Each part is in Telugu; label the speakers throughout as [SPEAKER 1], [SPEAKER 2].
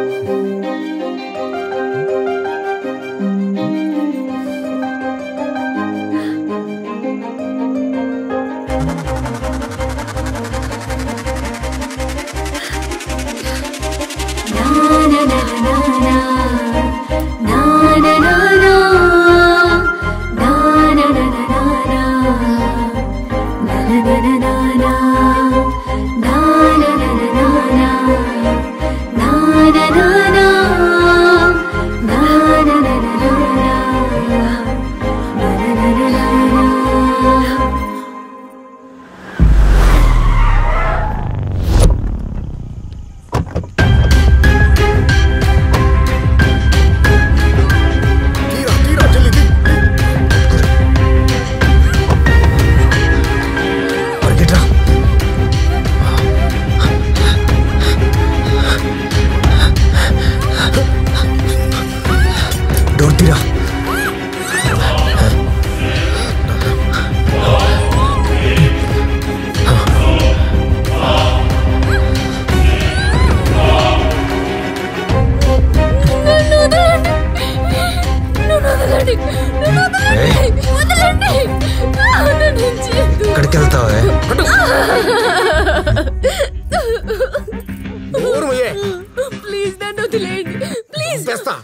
[SPEAKER 1] తీరా తీరా చెల్లి తీ. పరిగెట్రా డోర్ తీరా
[SPEAKER 2] నన్ను వదలండి నన్ను వదలండి నన్ను వదలండి వదలండి నన్ను చేయొద్దు.
[SPEAKER 1] ఎక్కడికి వెళ్తావే డోర్ మొయ్యే.
[SPEAKER 2] ప్లీజ్ నన్ను వదిలేయండి ప్లీజ్
[SPEAKER 1] చంపేస్తా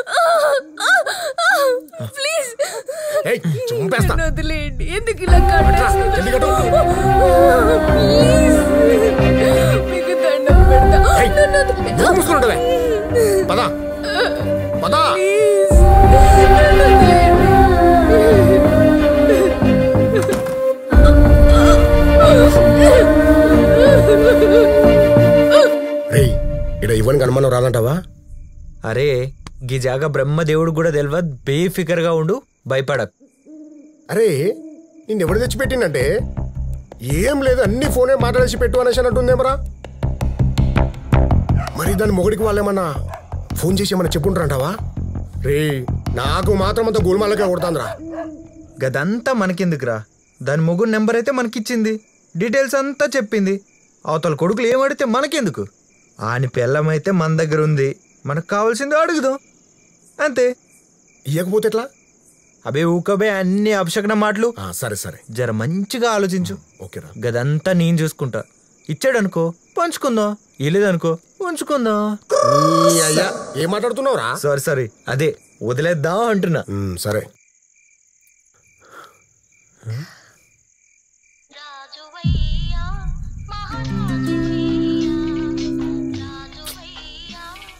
[SPEAKER 2] ప్లీజ్
[SPEAKER 1] ఏయ్, చంపేస్తా
[SPEAKER 2] నన్ను వదిలేయండి ఎందుకు ఇలా
[SPEAKER 1] జల్ది కట్టు.
[SPEAKER 2] ప్లీజ్ మీకు దండం పెడతా
[SPEAKER 1] ఏయ్,
[SPEAKER 2] నన్ను వదిలేయండి.
[SPEAKER 1] నోరు మూసుకుని ఉండవే పద పద
[SPEAKER 2] ప్లీజ్ నన్ను వదిలేయండి
[SPEAKER 1] రేయ్ ఇక్కడ ఇవ్వని కనుమనం రాదంటావా
[SPEAKER 3] అరే గీ జాగా బ్రహ్మదేవుడు కూడా తెలియదు బేఫికర్ గా ఉండు భయపడక్
[SPEAKER 1] అరే నిన్ను ఎవడు తెచ్చిపెట్టిందంటే ఏం లేదు అన్ని ఫోనే మాట్లాడేసి పెట్టు అనేసి అంటుందేమరా మరి దాని మొగుడికి వాళ్ళేమన్నా ఫోన్ చేసి ఏమన్నా చెప్పుంటారంటావా రే నాకు మాత్రం అంత గోల్మాలకే కొడుతుందిరా
[SPEAKER 3] గదంతా మనకెందుకురా దాని ముగ్గురు నెంబర్ అయితే మనకిచ్చింది డీటెయిల్స్ అంతా చెప్పింది అవతల కొడుకులు ఏమడితే మనకెందుకు ఆని పెళ్ళమైతే మన దగ్గర ఉంది మనకు కావాల్సింది అడుగుదాం అంతే
[SPEAKER 1] ఇయ్యకపోతే ఎట్లా
[SPEAKER 3] అబే ఊకబే అన్ని అపశకన మాటలు
[SPEAKER 1] ఆ, సరే సరే
[SPEAKER 3] జర మంచిగా ఆలోచించు
[SPEAKER 1] ఓకేరా
[SPEAKER 3] గదంతా నేను చూసుకుంటా ఇచ్చాడనుకో పంచుకుందాం ఇలేదనుకో ఉంచుకుందాం
[SPEAKER 1] నీ అయ్యా ఏం మాట్లాడుతున్నావురా
[SPEAKER 3] సారీ సారీ అదే వదిలేద్దాం అంటున్నా
[SPEAKER 1] ఉమ్, సరే
[SPEAKER 4] రాజువయ్యా మహారాజువయ్యా రాజువయ్యా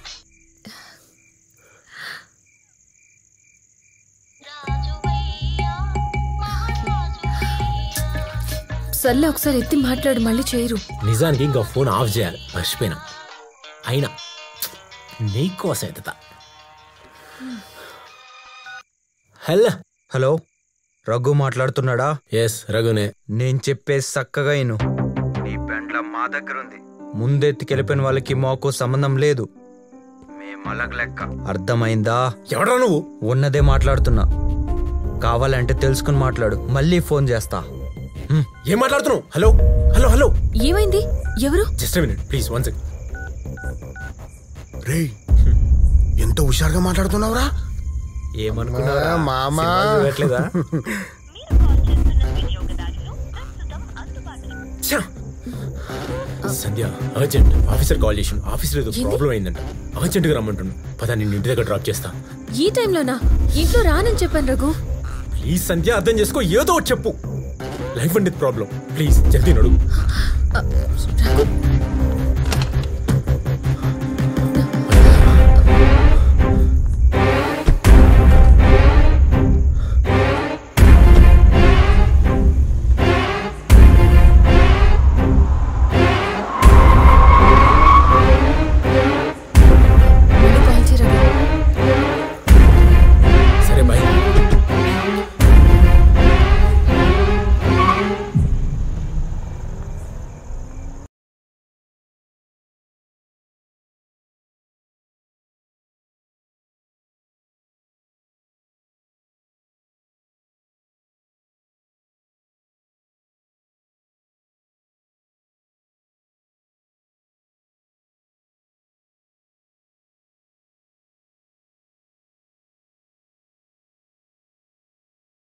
[SPEAKER 4] రాజువయ్యా మహారాజువయ్యా
[SPEAKER 2] సర్లే ఒకసారి ఎత్తి మాట్లాడు మళ్ళీ చేయరు
[SPEAKER 5] నిజానికి ఇంకా ఫోన్ ఆఫ్ చేయాలి మర్చిపోయినా అయినా నీకోసం ఎత్తుతా హలో
[SPEAKER 3] హలో రఘు మాట్లాడుతున్నాడా
[SPEAKER 5] ఎస్ రఘునే
[SPEAKER 3] నేను చెప్పే చక్కగా ఇను నీ పెండ్ల మా దగ్గర ఉంది ముందెత్తికెళ్ళిపోయిన వాళ్ళకి మాకు సంబంధం లేదు మేమలగ లెక్క అర్థమైందా
[SPEAKER 5] ఎవడరా నువ్వు
[SPEAKER 3] ఉన్నదే మాట్లాడుతున్నా కావాలంటే తెలుసుకుని మాట్లాడు మళ్ళీ ఫోన్ చేస్తా హ్మ్.
[SPEAKER 5] ఏం మాట్లాడుతున్నావు హలో హలో హలో
[SPEAKER 2] ఏమైంది ఎవరు
[SPEAKER 5] just minute please one second
[SPEAKER 1] రే ఎంత హుషారుగా మాట్లాడుతున్నావురా
[SPEAKER 3] ఏమనుకున్నారా
[SPEAKER 1] ఆ, మామా.
[SPEAKER 3] సినిమా చూడట్లేదా
[SPEAKER 5] సంధ్య అర్జెంట్ ఆఫీసర్ కాల్ చేసి ఆఫీస్లో ఏదో ప్రాబ్లం అయిందంట అర్జెంట్గా రమ్మంటున్నా పదా నేను ఇంటి దగ్గర డ్రాప్ చేస్తా
[SPEAKER 2] ఈ టైంలోనా ఇంట్లో రానని చెప్పాను రఘు
[SPEAKER 5] ప్లీజ్ సంధ్య అర్థం చేసుకో ఏదో ఒకటి చెప్పు లైఫ్ అండ్ ప్రాబ్లం ప్లీజ్ జల్దీ నడు
[SPEAKER 2] రఘు